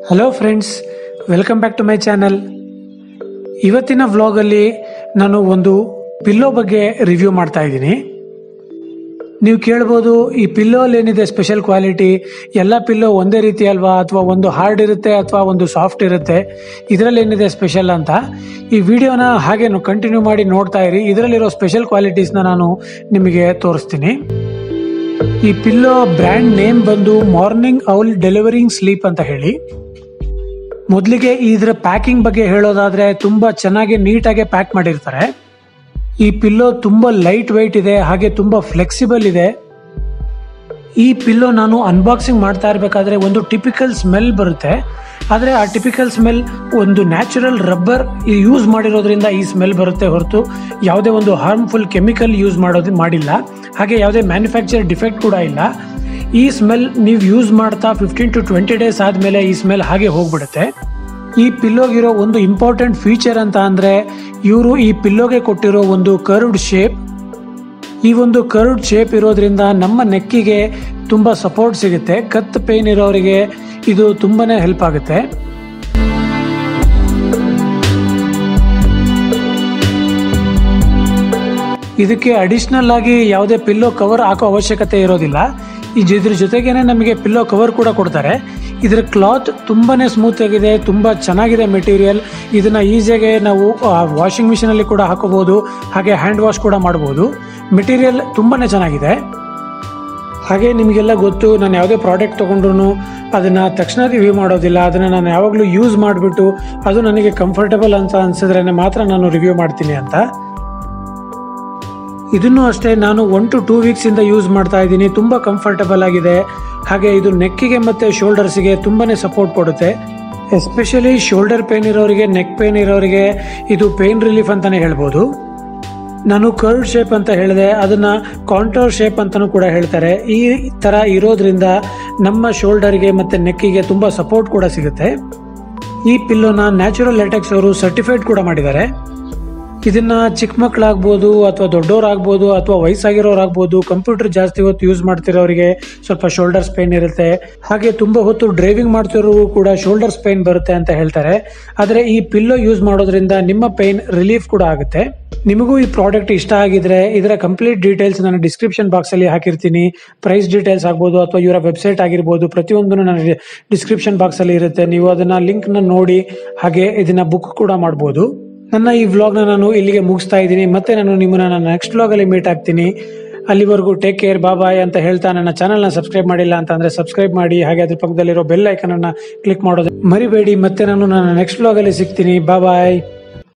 hello friends welcome back to my channel ಇವತ್ತಿನ ವ್ಲಾಗಲ್ಲಿ ನಾನು ಒಂದು ಪಿಲ್ಲೋ ಬಗ್ಗೆ ರಿವ್ಯೂ ಮಾಡ್ತಾ ಇದ್ದೀನಿ ನೀವು ಕೇಳ್ಬೋದು ಈ ಪಿಲ್ಲೋಲ್ಲಿ ಏನಿದೆ ಸ್ಪೆಷಲ್ ಕ್ವಾಲಿಟಿ ಎಲ್ಲ ಪಿಲ್ಲೋ ಒಂದೇ ರೀತಿ ಅಲ್ವಾ ಅಥವಾ ಒಂದು ಹಾರ್ಡ್ ಇರುತ್ತೆ ಅಥವಾ ಒಂದು ಸಾಫ್ಟ್ ಇರುತ್ತೆ ಇದರಲ್ಲಿ ಏನಿದೆ ಸ್ಪೆಷಲ್ ಅಂತ ಈ ವಿಡಿಯೋನ ಹಾಗೆ ಕಂಟಿನ್ಯೂ ಮಾಡಿ ನೋಡ್ತಾ ಇರಿ ಇದರಲ್ಲಿರೋ ಸ್ಪೆಷಲ್ ಕ್ವಾಲಿಟೀಸ್ನ ನಾನು ನಿಮಗೆ ತೋರಿಸ್ತೀನಿ ಈ ಪಿಲ್ಲೋ ಬ್ರ್ಯಾಂಡ್ ನೇಮ್ ಬಂದು ಮಾರ್ನಿಂಗ್ ಔಲ್ ಡೆಲಿವರಿಂಗ್ ಸ್ಲೀಪ್ ಅಂತ ಹೇಳಿ ಮೊದಲಿಗೆ ಇದರ ಪ್ಯಾಕಿಂಗ್ ಬಗ್ಗೆ ಹೇಳೋದಾದ್ರೆ ತುಂಬಾ ಚೆನ್ನಾಗಿ ನೀಟಾಗಿ ಪ್ಯಾಕ್ ಮಾಡಿರ್ತಾರೆ ಈ ಪಿಲ್ಲೋ ತುಂಬಾ ಲೈಟ್ ವೆಯ್ಟ್ ಇದೆ ಹಾಗೆ ತುಂಬಾ ಫ್ಲೆಕ್ಸಿಬಲ್ ಇದೆ ಈ ಪಿಲ್ಲೋ ನಾನು ಅನ್ಬಾಕ್ಸಿಂಗ್ ಮಾಡ್ತಾ ಇರಬೇಕಾದ್ರೆ ಒಂದು ಟಿಪಿಕಲ್ ಸ್ಮೆಲ್ ಬರುತ್ತೆ ಆದರೆ ಆ ಟಿಪಿಕಲ್ ಸ್ಮೆಲ್ ಒಂದು ನ್ಯಾಚುರಲ್ ರಬ್ಬರ್ ಯೂಸ್ ಮಾಡಿರೋದ್ರಿಂದ ಈ ಸ್ಮೆಲ್ ಬರುತ್ತೆ ಹೊರತು ಯಾವುದೇ ಒಂದು ಹಾರ್ಮ್ಫುಲ್ ಕೆಮಿಕಲ್ ಯೂಸ್ ಮಾಡೋದು ಮಾಡಿಲ್ಲ ಹಾಗೆ ಯಾವುದೇ ಮ್ಯಾನುಫ್ಯಾಕ್ಚರ್ ಡಿಫೆಕ್ಟ್ ಕೂಡ ಇಲ್ಲ ಈ ಸ್ಮೆಲ್ ನೀವು ಯೂಸ್ ಮಾಡ್ತಾ ಫಿಫ್ಟೀನ್ ಟು ಟ್ವೆಂಟಿ ಡೇಸ್ ಆದಮೇಲೆ ಈ ಸ್ಮೆಲ್ ಹಾಗೆ ಹೋಗ್ಬಿಡುತ್ತೆ ಈ ಪಿಲ್ಲೋಗಿರೋ ಒಂದು ಇಂಪಾರ್ಟೆಂಟ್ ಫೀಚರ್ ಅಂತ ಅಂದರೆ ಇವರು ಈ ಪಿಲ್ಲೋಗೆ ಕೊಟ್ಟಿರೋ ಒಂದು ಕರ್ವ್ಡ್ ಶೇಪ್ ಈ ಒಂದು ಕರ್ವ್ಡ್ ಶೇಪ್ ಇರೋದ್ರಿಂದ ನಮ್ಮ ನೆಕ್ಕಿಗೆ ತುಂಬ ಸಪೋರ್ಟ್ ಸಿಗುತ್ತೆ ಕತ್ ಪೇನ್ ಇರೋರಿಗೆ ಇದು ತುಂಬಾನೇ ಹೆಲ್ಪ್ ಆಗುತ್ತೆ ಇದಕ್ಕೆ ಅಡಿಷ್ನಲ್ ಆಗಿ ಯಾವುದೇ ಪಿಲ್ಲೋ ಕವರ್ ಹಾಕೋ ಅವಶ್ಯಕತೆ ಇರೋದಿಲ್ಲ ಈ ಇದ್ರ ಜೊತೆಗೇನೆ ನಮಗೆ ಪಿಲ್ಲೋ ಕವರ್ ಕೂಡ ಕೊಡ್ತಾರೆ ಇದರ ಕ್ಲಾತ್ ತುಂಬಾನೇ ಸ್ಮೂತ್ ಆಗಿದೆ ತುಂಬಾ ಚೆನ್ನಾಗಿದೆ ಮೆಟೀರಿಯಲ್ ಇದನ್ನ ಈಸಿಯಾಗಿ ನಾವು ವಾಷಿಂಗ್ ಮಿಷಿನ್ ಅಲ್ಲಿ ಕೂಡ ಹಾಕೋಬಹುದು ಹಾಗೆ ಹ್ಯಾಂಡ್ ವಾಶ್ ಕೂಡ ಮಾಡಬಹುದು ಮೆಟೀರಿಯಲ್ ತುಂಬಾನೇ ಚೆನ್ನಾಗಿದೆ ಹಾಗೆ ನಿಮಗೆಲ್ಲ ಗೊತ್ತು ನಾನು ಯಾವುದೇ ಪ್ರಾಡಕ್ಟ್ ತೊಗೊಂಡ್ರು ಅದನ್ನು ತಕ್ಷಣ ರಿವ್ಯೂ ಮಾಡೋದಿಲ್ಲ ಅದನ್ನು ನಾನು ಯಾವಾಗಲೂ ಯೂಸ್ ಮಾಡಿಬಿಟ್ಟು ಅದು ನನಗೆ ಕಂಫರ್ಟಬಲ್ ಅಂತ ಅನ್ಸಿದ್ರೇ ಮಾತ್ರ ನಾನು ರಿವ್ಯೂ ಮಾಡ್ತೀನಿ ಅಂತ ಇದನ್ನು ಅಷ್ಟೇ ನಾನು ಒನ್ ಟು ಟೂ ವೀಕ್ಸಿಂದ ಯೂಸ್ ಮಾಡ್ತಾ ಇದ್ದೀನಿ ತುಂಬ ಕಂಫರ್ಟಬಲ್ ಆಗಿದೆ ಹಾಗೆ ಇದು ನೆಕ್ಕಿಗೆ ಮತ್ತು ಶೋಲ್ಡರ್ಸಿಗೆ ತುಂಬಾ ಸಪೋರ್ಟ್ ಕೊಡುತ್ತೆ ಎಸ್ಪೆಷಲಿ ಶೋಲ್ಡರ್ ಪೇನ್ ಇರೋರಿಗೆ ನೆಕ್ ಪೇನ್ ಇರೋರಿಗೆ ಇದು ಪೇನ್ ರಿಲೀಫ್ ಅಂತಲೇ ಹೇಳ್ಬೋದು ನಾನು ಕರ್ವ್ ಶೇಪ್ ಅಂತ ಹೇಳಿದೆ ಅದನ್ನ ಕಾಂಟೋರ್ ಶೇಪ್ ಅಂತಲೂ ಕೂಡ ಹೇಳ್ತಾರೆ ಈ ಥರ ಇರೋದ್ರಿಂದ ನಮ್ಮ ಶೋಲ್ಡರ್ಗೆ ಮತ್ತು ನೆಕ್ಕಿಗೆ ತುಂಬ ಸಪೋರ್ಟ್ ಕೂಡ ಸಿಗುತ್ತೆ ಈ ಪಿಲ್ಲೋನ ನ್ಯಾಚುರಲ್ ಲೆಟೆಕ್ಸ್ ಅವರು ಸರ್ಟಿಫೈಡ್ ಕೂಡ ಮಾಡಿದ್ದಾರೆ ಇದನ್ನ ಚಿಕ್ಕ ಮಕ್ಕಳಾಗ್ಬೋದು ಅಥವಾ ದೊಡ್ಡವರಾಗ್ಬೋದು ಅಥವಾ ವಯಸ್ಸಾಗಿರೋರಾಗ್ಬೋದು ಕಂಪ್ಯೂಟರ್ ಜಾಸ್ತಿ ಹೊತ್ತು ಯೂಸ್ ಮಾಡ್ತಿರೋರಿಗೆ ಸ್ವಲ್ಪ ಶೋಲ್ಡರ್ಸ್ ಪೇನ್ ಇರುತ್ತೆ ಹಾಗೆ ತುಂಬಾ ಹೊತ್ತು ಡ್ರೈವಿಂಗ್ ಮಾಡ್ತಿರೋರು ಕೂಡ ಶೋಲ್ಡರ್ಸ್ ಪೇನ್ ಬರುತ್ತೆ ಅಂತ ಹೇಳ್ತಾರೆ ಆದರೆ ಈ ಪಿಲ್ಲೋ ಯೂಸ್ ಮಾಡೋದ್ರಿಂದ ನಿಮ್ಮ ಪೇನ್ ರಿಲೀಫ್ ಕೂಡ ಆಗುತ್ತೆ ನಿಮಗೂ ಈ ಪ್ರಾಡಕ್ಟ್ ಇಷ್ಟ ಆಗಿದ್ರೆ ಇದರ ಕಂಪ್ಲೀಟ್ ಡೀಟೇಲ್ಸ್ ನಾನು ಡಿಸ್ಕ್ರಿಪ್ಷನ್ ಬಾಕ್ಸ್ ಅಲ್ಲಿ ಹಾಕಿರ್ತೀನಿ ಪ್ರೈಸ್ ಡೀಟೇಲ್ಸ್ ಆಗ್ಬೋದು ಅಥವಾ ಇವರ ವೆಬ್ಸೈಟ್ ಆಗಿರ್ಬೋದು ಪ್ರತಿಯೊಂದು ನನ್ನ ಡಿಸ್ಕ್ರಿಪ್ಷನ್ ಬಾಕ್ಸ್ ಅಲ್ಲಿ ಇರುತ್ತೆ ನೀವು ಅದನ್ನ ಲಿಂಕ್ ನ ನೋಡಿ ಹಾಗೆ ಇದನ್ನ ಬುಕ್ ಕೂಡ ಮಾಡ್ಬೋದು ನನ್ನ ಈ ವ್ಲಾಗ್ನ ನಾನು ಇಲ್ಲಿಗೆ ಮುಗಿಸ್ತಾ ಇದ್ದೀನಿ ಮತ್ತೆ ನಾನು ನಿಮ್ಮನ್ನ ನನ್ನ ನೆಕ್ಸ್ಟ್ ವ್ಲಾಗಲ್ಲಿ ಮೀಟ್ ಆಗ್ತೀನಿ ಅಲ್ಲಿವರೆಗೂ ಟೇಕ್ ಕೇರ್ ಬಾಯ್ ಅಂತ ಹೇಳ್ತಾ ನನ್ನ ಚಾನಲ್ನ ಸಬ್ಸ್ಕ್ರೈಬ್ ಮಾಡಿಲ್ಲ ಅಂತ ಅಂದ್ರೆ ಸಬ್ಸ್ಕ್ರೈಬ್ ಮಾಡಿ ಹಾಗೆ ಅದ್ರ ಪಕ್ಕದಲ್ಲಿರೋ ಬೆಲ್ ಐಕನ್ ಅನ್ನ ಕ್ಲಿಕ್ ಮಾಡೋದು ಮರಿಬೇಡಿ ಮತ್ತೆ ನಾನು ನನ್ನ ನೆಕ್ಸ್ಟ್ ವ್ಲಾಗಲ್ಲಿ ಸಿಗ್ತೀನಿ ಬಾಯ್